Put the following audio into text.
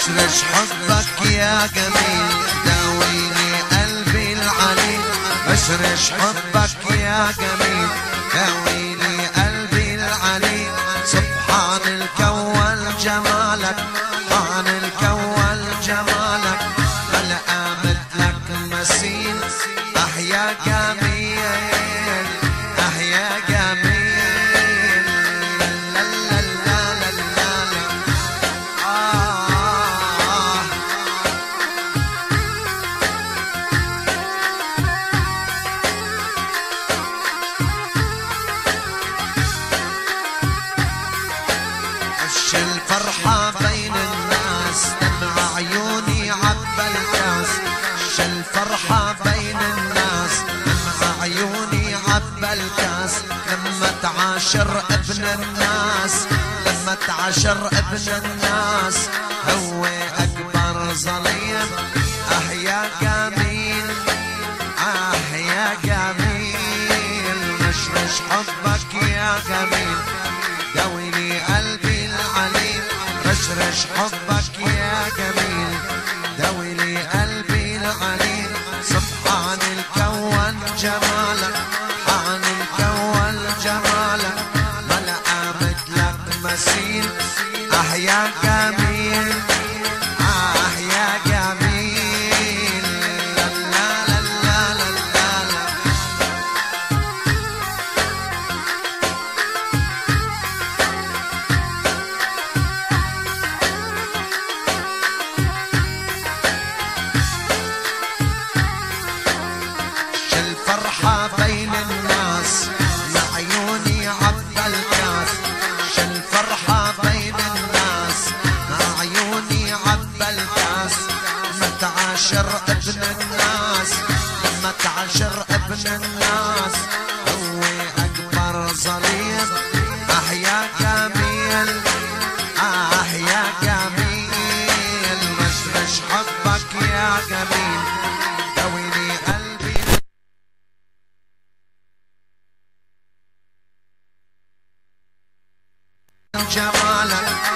رشرش حبك يا جميل داويني قلبي العليل رشرش حبك يا جميل داويني قلبي العليل سبحان الكون جمالك سبحان الكون جمالك بلقى مثلك مثيل أحيا جميل أحيا جميل لا لا لا لا لا لا آه عش الفرحة بين الناس دمع عيوني عبى الكاس عش الفرحة بين الناس دمع عيوني عبى الكاس لما تعاشر ابن الناس لما تعاشر ابن الناس هو أكبر ظليم أحيا جميل آه يا جميل مشمش حبك يا جميل دويني قلبي العليل رشرش حبك يا جميل دويني قلبي العليل سبحان الكون جمالك سبحان الكون جمالك ملأ مثلك مثيل أحيا جميل آه يا جميل لا لا لا لا لا لا لا الفرحة بين الناس مع عيوني عبى الكاس الفرحة بين الناس مع عيوني عبى الكاس لما تعاشر ابن الناس لما تعاشر ابن الناس هو أكبر ظليم أحيا جميل أحيا جميل مشمش حبك يا جميل دويني قلبي جمالك